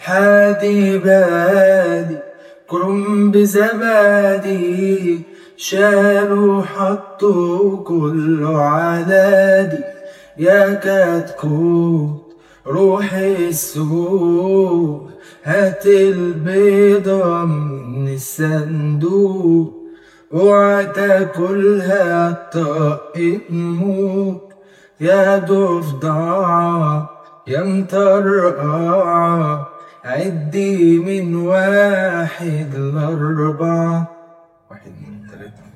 حادي بادي كرم بزبادي شالوا حطوا كله علادي يا كتكوت روح السوق هات البيضة من الصندوق اوعى تاكلها طق تموت يا ضفدعة يا مطرقعة عدي من واحد لأربعة واحد اتنين تلاتة